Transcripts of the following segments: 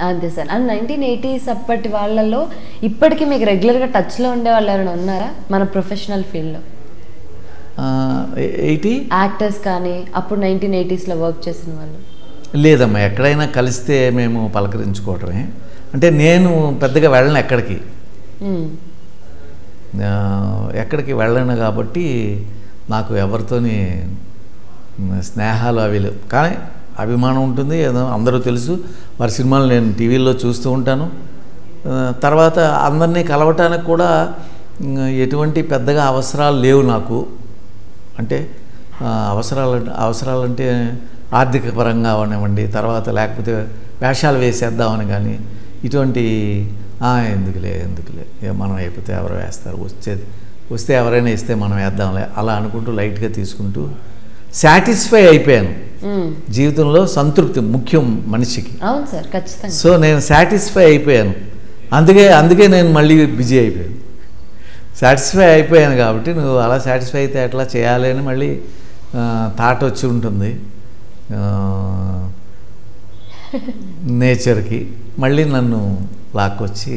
అంతే sir and nineteen eighties అప్పటి వాళ్ళలో ఇప్పటికీ మీకు రెగ్యులర్గా టచ్లో ఉండే వాళ్ళు ఎవరైనా ఉన్నారా మన ప్రొఫెషనల్ ఫీల్డ్లో ఎయిటీ యాక్టర్స్ కానీ అప్పుడు నైన్టీన్ ఎయిటీస్లో వర్క్ చేసిన వాళ్ళు లేదమ్మా ఎక్కడైనా కలిస్తే మేము పలకరించుకోవటమే అంటే నేను పెద్దగా వెళ్ళను ఎక్కడికి మ్మ్. ఆ, ఎక్కడికి వెళ్ళను కాబట్టి నాకు ఎవరితోని మ్, స్నేహాలు అవి లేవు కానీ అభిమానం ఉంటుంది ఏదో అందరూ తెలుసు వారి సినిమాలు నేను టీవీల్లో చూస్తూ ఉంటాను ఆ, తర్వాత అందరినీ కలవటానికి కూడా మ్, ఎటువంటి పెద్దగా అవసరాలు లేవు నాకు అంటే ఆ, అవసరాలు అవసరాలంటే ఆర్థిక పరంగా అవనివ్వండి తర్వాత లేకపోతే వేషాలు వేసేద్దామని కానీ ఇటువంటి "ఆ, ఎందుకులే ఎందుకులే ఏ మనం అయిపోతే ఎవరు వేస్తారు వచ్చేది వస్తే ఎవరైనా ఇస్తే మనం వేద్దాంలే అలా అనుకుంటూ లైట్గా తీసుకుంటూ సాటిస్ఫై అయిపోయాను మ్మ్. జీవితంలో సంతృప్తి ముఖ్యం మనిషికి అవును సార్ ఖచ్చితంగా సో నేను సాటిస్ఫై అయిపోయాను అందుకే అందుకే నేను మళ్ళీ బిజీ అయిపోయాను సాటిస్ఫై అయిపోయాను కాబట్టి నువ్వు అలా సాటిస్ఫై అయితే ఎట్లా చేయాలి అని మళ్ళీ థాట్ వచ్చి ఉంటుంది నేచర్కి మళ్ళీ నన్ను లాక్కొచ్చి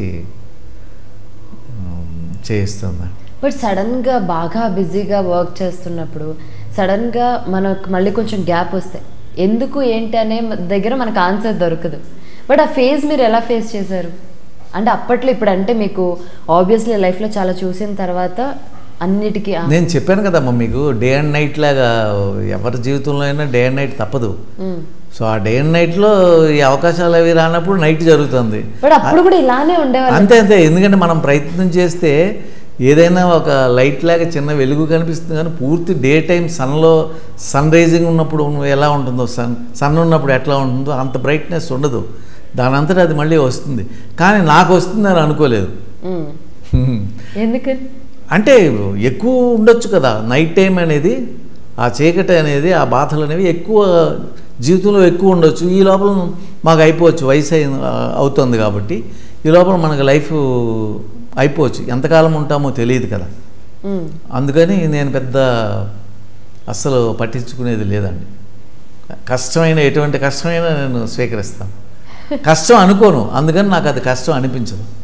ఉమ్, చేయిస్తుంది బట్ సడన్గా బాగా బిజీగా వర్క్ చేస్తున్నప్పుడు సడన్గా మనకు మళ్ళీ కొంచెం గ్యాప్ వస్తాయి ఎందుకు ఏంటి అనే దగ్గర మనకు ఆన్సర్ దొరకదు బట్ ఆ ఫేజ్ మీరు ఎలా ఫేస్ చేశారు అంటే అప్పట్లో ఇప్పుడు అంటే మీకు ఆబ్వియస్లీ లైఫ్లో చాలా చూసిన తర్వాత అన్నిటికీ ఆ- నేను చెప్పాను కదమ్మా మీకు డే అండ్ నైట్ లాగా ఎవరి జీవితంలో అయినా డే అండ్ నైట్ తప్పదు మ్మ్. సో ఆ డే అండ్ నైట్లో ఈ అవకాశాలు అవి రానప్పుడు నైట్ జరుగుతుంది బట్ అప్పుడు కూడా ఇలానే ఉండేవాళ్ళు అంతే అంతే ఎందుకంటే మనం ప్రయత్నం చేస్తే ఏదైనా ఒక లైట్ లాగా చిన్న వెలుగు కనిపిస్తుంది కానీ పూర్తి డే టైం సన్లో సన్ రైజింగ్ ఉన్నప్పుడు ఎలా ఉంటుందో సన్ సన్ ఉన్నప్పుడు ఎట్లా ఉంటుందో అంత బ్రైట్నెస్ ఉండదు దాని అంతటా అది మళ్ళీ వస్తుంది కానీ నాకు వస్తుందని అనుకోలేదు మ్మ్. ఎందుకని అంటే ఎక్కువ ఉండొచ్చు కదా నైట్ టైం అనేది ఆ చీకటి అనేది ఆ బాధలు అనేవి ఎక్కువ జీవితంలో ఎక్కువ ఉండొచ్చు ఈ లోపల మాకు అయిపోవచ్చు వయసు అయిన అవుతుంది కాబట్టి ఈ లోపల మనకు లైఫ్ అయిపోవచ్చు ఎంతకాలం ఉంటామో తెలియదు కదా మ్మ్. అందుకని నేను పెద్ద అస్సలు పట్టించుకునేది లేదండి కష్టమైన ఎటువంటి కష్టమైనా నేను స్వీకరిస్తాను కష్టం అనుకోను అందుకని నాకు అది కష్టం అనిపించదు